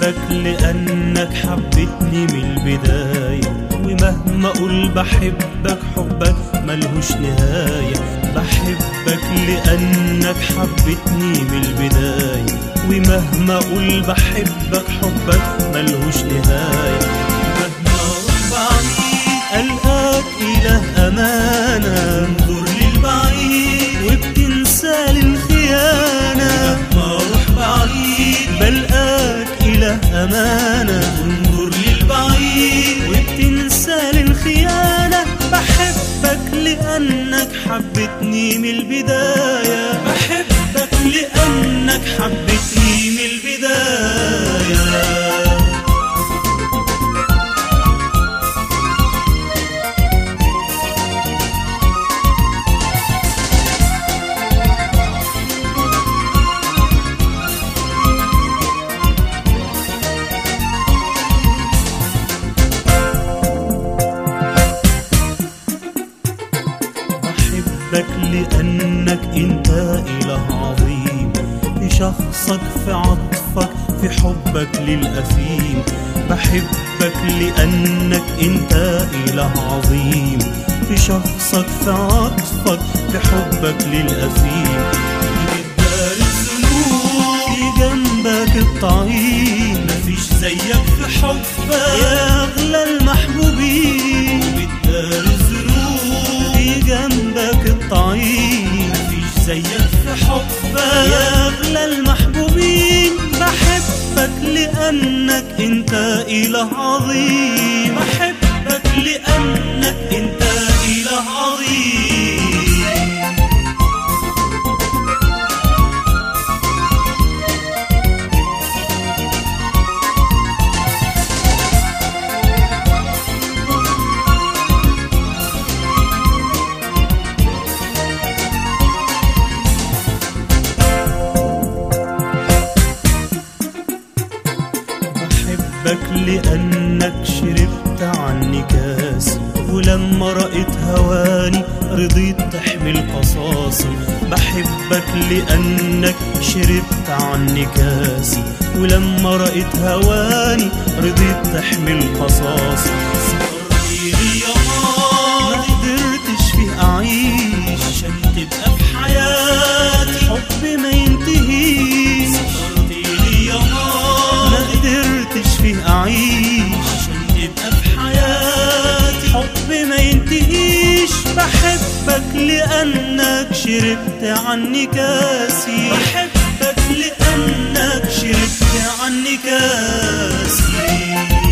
بحبك لأنك حبتني من البداية ومهما أقول بحبك حبك ملهوش نهاية بحبك لأنك حبتني من البداية ومهما أقول بحبك حبك ملهوش نهاية مهما أروح بعيد ألقاك إله أمانة انظر للبعيد وبتنسى للخيانة مهما أروح بعيد بلقاك إله أمانة انظر للبعيد وبتنسى للخيانة بحبك لأنك حبتني من البداية بحبك لأنك حبتني من البداية بحبك لأنك أنت إله عظيم في شخصك في عطفك في حبك للأثيم بحبك لأنك أنت إله عظيم في شخصك في عطفك في حبك للأثيم بتدار الذنوب في جنبك الطعيم مفيش زيك في حبك يا أغلى المحبوبين بتدار الذنوب في جنبك الطعيم مفيش زيك في حبك يا أغلى المحبوبين بحبك لأنك أنت إله عظيم بحبك لأنك أنت إله عظيم بحبك لأنك شربت عني كاسي ولما رأيت هواني رضيت تحمل قصاصي بحبك لأنك شربت عني كاسي ولما رأيت هواني رضيت تحمل قصاصي صبرتي لي يا ما قدرتش فيه أعيش عشان تبقى في حياتي حب ما ينتهيش صبرتي لي يا ما قدرتش فيه أعيش عشان تبقى في حياتي حب ما ينتهيش بحبك لأنك شربت عني كاسي بحبك لأنك شربت عني كاسي